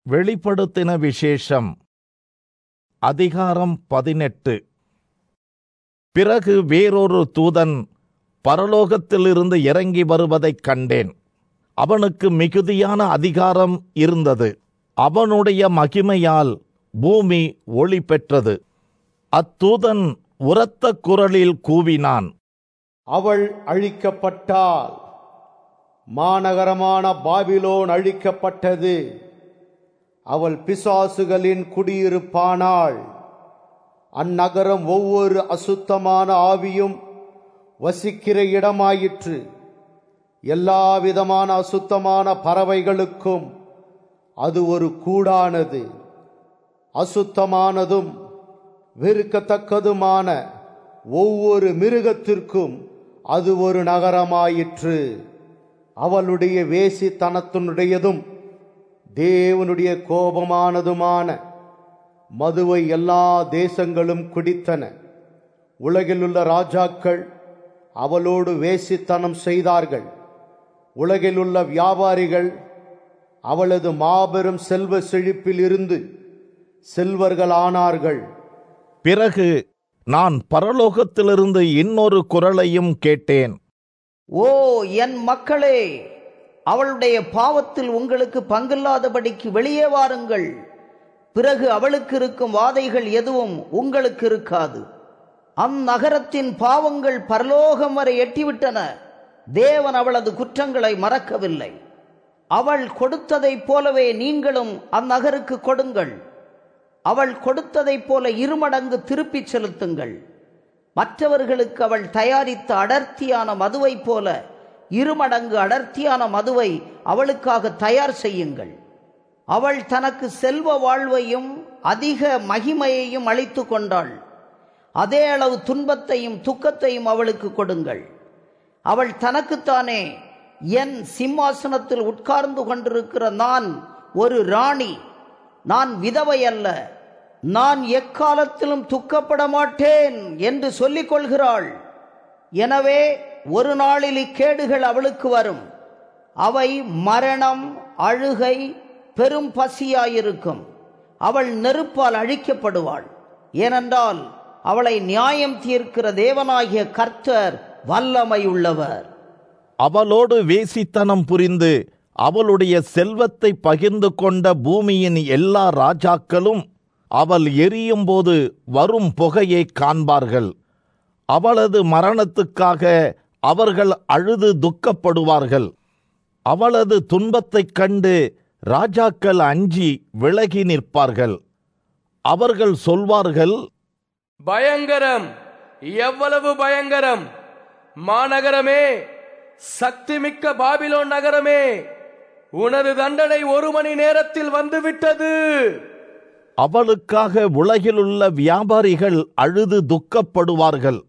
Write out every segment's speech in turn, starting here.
வெளிப்படுத்தின விசேஷம் அதிகாரம் பதினெட்டு பிறகு வேறொரு தூதன் பரலோகத்திலிருந்து இறங்கி வருவதைக் கண்டேன் அவனுக்கு மிகுதியான அதிகாரம் இருந்தது அவனுடைய மகிமையால் பூமி ஒளி பெற்றது அத்தூதன் உரத்த குரலில் கூவினான் அவள் அழிக்கப்பட்டாள் மாநகரமான பாபிலோன் அழிக்கப்பட்டது அவள் பிசாசுகளின் குடியிருப்பானாள் அந்நகரம் ஒவ்வொரு அசுத்தமான ஆவியும் வசிக்கிற இடமாயிற்று எல்லா விதமான அசுத்தமான பறவைகளுக்கும் அது ஒரு கூடானது அசுத்தமானதும் வெறுக்கத்தக்கதுமான ஒவ்வொரு மிருகத்திற்கும் அது ஒரு நகரமாயிற்று அவளுடைய வேசித்தனத்தினுடையதும் தேவனுடைய கோபமானதுமான மதுவை எல்லா தேசங்களும் குடித்தன உலகிலுள்ள ராஜாக்கள் அவளோடு வேசித்தனம் செய்தார்கள் உலகிலுள்ள வியாபாரிகள் அவளது மாபெரும் செல்வ செழிப்பில் இருந்து செல்வர்களானார்கள் பிறகு நான் பரலோகத்திலிருந்து இன்னொரு குரலையும் கேட்டேன் ஓ என் மக்களே அவளுடைய பாவத்தில் உங்களுக்கு பங்கில்லாதபடிக்கு வெளியே வாருங்கள் பிறகு அவளுக்கு இருக்கும் வாதைகள் எதுவும் உங்களுக்கு இருக்காது அந்நகரத்தின் பாவங்கள் பரலோகம் வரை எட்டிவிட்டன தேவன் அவளது குற்றங்களை மறக்கவில்லை அவள் கொடுத்ததைப் போலவே நீங்களும் அந்நகருக்கு கொடுங்கள் அவள் கொடுத்ததைப் போல இருமடங்கு திருப்பிச் செலுத்துங்கள் மற்றவர்களுக்கு அவள் தயாரித்த அடர்த்தியான மதுவைப் போல இருமடங்கு அடர்த்தியான மதுவை அவளுக்காக தயார் செய்யுங்கள் அவள் தனக்கு செல்வ வாழ்வையும் அதிக மகிமையையும் அளித்து கொண்டாள் அதே அளவு துன்பத்தையும் துக்கத்தையும் அவளுக்கு கொடுங்கள் அவள் தனக்குத்தானே என் சிம்மாசனத்தில் உட்கார்ந்து கொண்டிருக்கிற நான் ஒரு ராணி நான் விதவை அல்ல நான் எக்காலத்திலும் துக்கப்பட மாட்டேன் என்று சொல்லிக் கொள்கிறாள் எனவே ஒரு நாளில் இக்கேடுகள் அவளுக்கு வரும் அவை மரணம் அழுகை பெரும் பசியாயிருக்கும் அவள் நெருப்பால் அழிக்கப்படுவாள் ஏனென்றால் அவளை நியாயம் தீர்க்கிற தேவனாகிய கர்த்தர் வல்லமை உள்ளவர் அவளோடு வேசித்தனம் புரிந்து அவளுடைய செல்வத்தை பகிர்ந்து கொண்ட பூமியின் எல்லா ராஜாக்களும் அவள் எரியும்போது வரும் புகையை காண்பார்கள் அவளது மரணத்துக்காக அவர்கள் அழுது துக்கப்படுவார்கள் அவளது துன்பத்தைக் கண்டு ராஜாக்கள் அஞ்சி விலகி நிற்பார்கள் அவர்கள் சொல்வார்கள் பயங்கரம் எவ்வளவு பயங்கரம் மாநகரமே சக்திமிக்க பாபிலோன் நகரமே உனது தண்டனை ஒரு மணி நேரத்தில் வந்துவிட்டது அவளுக்காக உலகிலுள்ள வியாபாரிகள் அழுது துக்கப்படுவார்கள்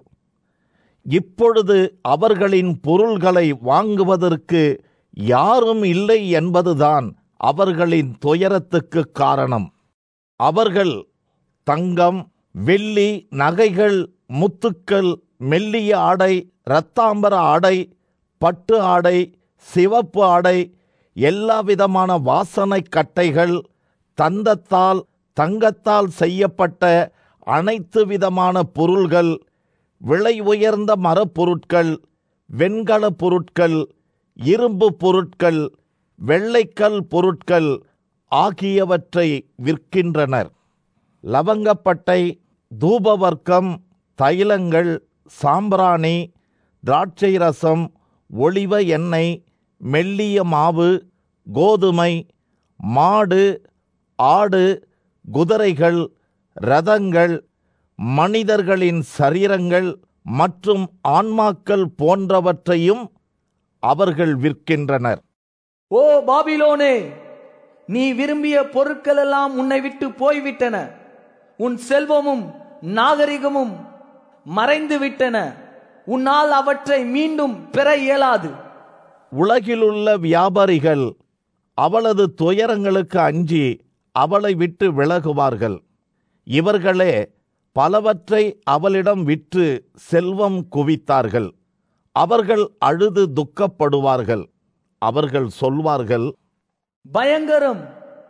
இப்பொழுது அவர்களின் பொருள்களை வாங்குவதற்கு யாரும் இல்லை என்பதுதான் அவர்களின் துயரத்துக்கு காரணம் அவர்கள் தங்கம் வெள்ளி நகைகள் முத்துக்கள் மெல்லிய ஆடை இரத்தாம்பர ஆடை பட்டு ஆடை சிவப்பு ஆடை எல்லா விதமான வாசனை கட்டைகள் தந்தத்தால் தங்கத்தால் செய்யப்பட்ட அனைத்து விதமான பொருள்கள் விலை உயர்ந்த மரப்பொருட்கள் வெண்கல பொருட்கள் இரும்பு பொருட்கள் வெள்ளைக்கல் பொருட்கள் ஆகியவற்றை விற்கின்றனர் லவங்கப்பட்டை தூபவர்க்கம் தைலங்கள் சாம்பிராணி திராட்சை ரசம் ஒளிவ எண்ணெய் மெல்லிய மாவு கோதுமை மாடு ஆடு குதிரைகள் ரதங்கள் மனிதர்களின் சரீரங்கள் மற்றும் ஆன்மாக்கள் போன்றவற்றையும் அவர்கள் விற்கின்றனர் ஓ பாபிலோனே நீ விரும்பிய பொருட்கள் எல்லாம் உன்னை விட்டு போய்விட்டன உன் செல்வமும் நாகரிகமும் மறைந்து விட்டன உன்னால் அவற்றை மீண்டும் பெற இயலாது உலகிலுள்ள வியாபாரிகள் அவளது துயரங்களுக்கு அஞ்சி அவளை விட்டு விலகுவார்கள் இவர்களே பலவற்றை அவளிடம் விற்று செல்வம் குவித்தார்கள் அவர்கள் அழுது துக்கப்படுவார்கள் அவர்கள் சொல்வார்கள் பயங்கரம்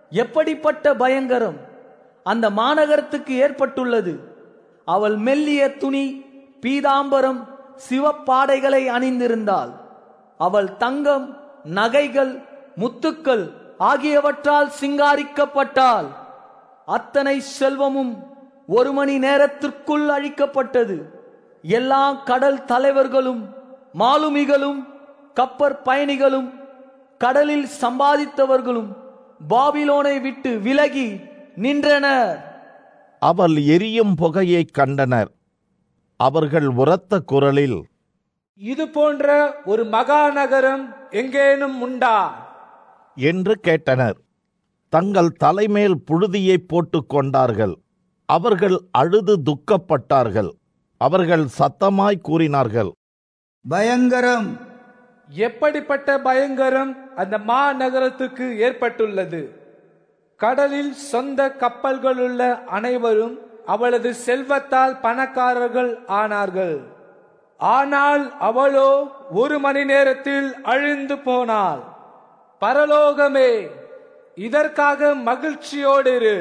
எப்படிப்பட்ட பயங்கரம் அந்த மாநகரத்துக்கு ஏற்பட்டுள்ளது அவள் மெல்லிய துணி பீதாம்பரம் சிவப்பாடைகளை அணிந்திருந்தாள் அவள் தங்கம் நகைகள் முத்துக்கள் ஆகியவற்றால் சிங்காரிக்கப்பட்டாள் அத்தனை செல்வமும் ஒரு மணி நேரத்திற்குள் அழிக்கப்பட்டது எல்லா கடல் தலைவர்களும் மாலுமிகளும் கப்பற் பயணிகளும் கடலில் சம்பாதித்தவர்களும் பாபிலோனை விட்டு விலகி நின்றனர் அவள் எரியும் புகையைக் கண்டனர் அவர்கள் உரத்த குரலில் இது போன்ற ஒரு மகாநகரம் எங்கேனும் உண்டா என்று கேட்டனர் தங்கள் தலைமேல் புழுதியை போட்டுக் கொண்டார்கள் அவர்கள் அழுது துக்கப்பட்டார்கள் அவர்கள் சத்தமாய் கூறினார்கள் பயங்கரம் எப்படிப்பட்ட பயங்கரம் அந்த மாநகரத்துக்கு ஏற்பட்டுள்ளது கடலில் சொந்த கப்பல்களுள்ள அனைவரும் அவளது செல்வத்தால் பணக்காரர்கள் ஆனார்கள் ஆனால் அவளோ ஒரு மணி நேரத்தில் அழிந்து போனாள் பரலோகமே இதற்காக மகிழ்ச்சியோடு இரு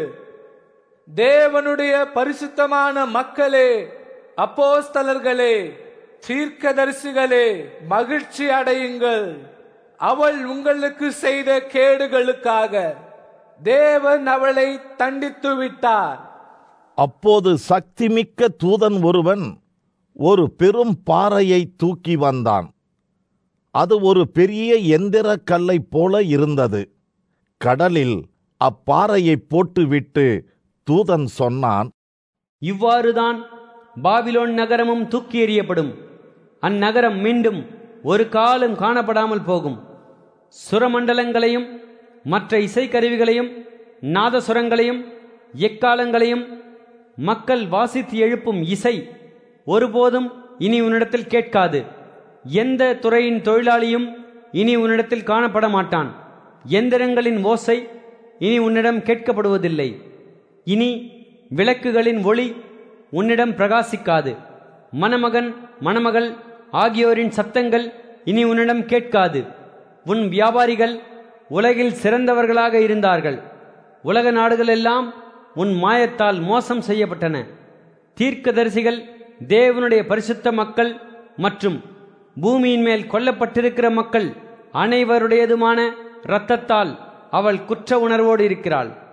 தேவனுடைய பரிசுத்தமான மக்களே அப்போஸ்தலர்களே தீர்க்கதரிசிகளே மகிழ்ச்சி அடையுங்கள் அவள் உங்களுக்கு செய்த கேடுகளுக்காக தேவன் அவளை தண்டித்து விட்டார் அப்போது சக்திமிக்க தூதன் ஒருவன் ஒரு பெரும் பாறையை தூக்கி வந்தான் அது ஒரு பெரிய எந்திரக் கல்லைப் போல இருந்தது கடலில் அப்பாறையை போட்டுவிட்டு தூதன் சொன்னான் இவ்வாறுதான் பாபிலோன் நகரமும் தூக்கி எறியப்படும் அந்நகரம் மீண்டும் ஒரு காலம் காணப்படாமல் போகும் சுரமண்டலங்களையும் மற்ற இசைக்கருவிகளையும் நாதசுரங்களையும் எக்காலங்களையும் மக்கள் வாசித்து எழுப்பும் இசை ஒருபோதும் இனி உன்னிடத்தில் கேட்காது எந்த துறையின் தொழிலாளியும் இனி உன்னிடத்தில் காணப்பட மாட்டான் எந்திரங்களின் ஓசை இனி உன்னிடம் கேட்கப்படுவதில்லை இனி விளக்குகளின் ஒளி உன்னிடம் பிரகாசிக்காது மணமகன் மணமகள் ஆகியோரின் சத்தங்கள் இனி உன்னிடம் கேட்காது உன் வியாபாரிகள் உலகில் சிறந்தவர்களாக இருந்தார்கள் உலக நாடுகளெல்லாம் உன் மாயத்தால் மோசம் செய்யப்பட்டன தீர்க்கதரிசிகள் தேவனுடைய பரிசுத்த மக்கள் மற்றும் பூமியின் மேல் கொல்லப்பட்டிருக்கிற மக்கள் அனைவருடையதுமான இரத்தத்தால் அவள் குற்ற உணர்வோடு இருக்கிறாள்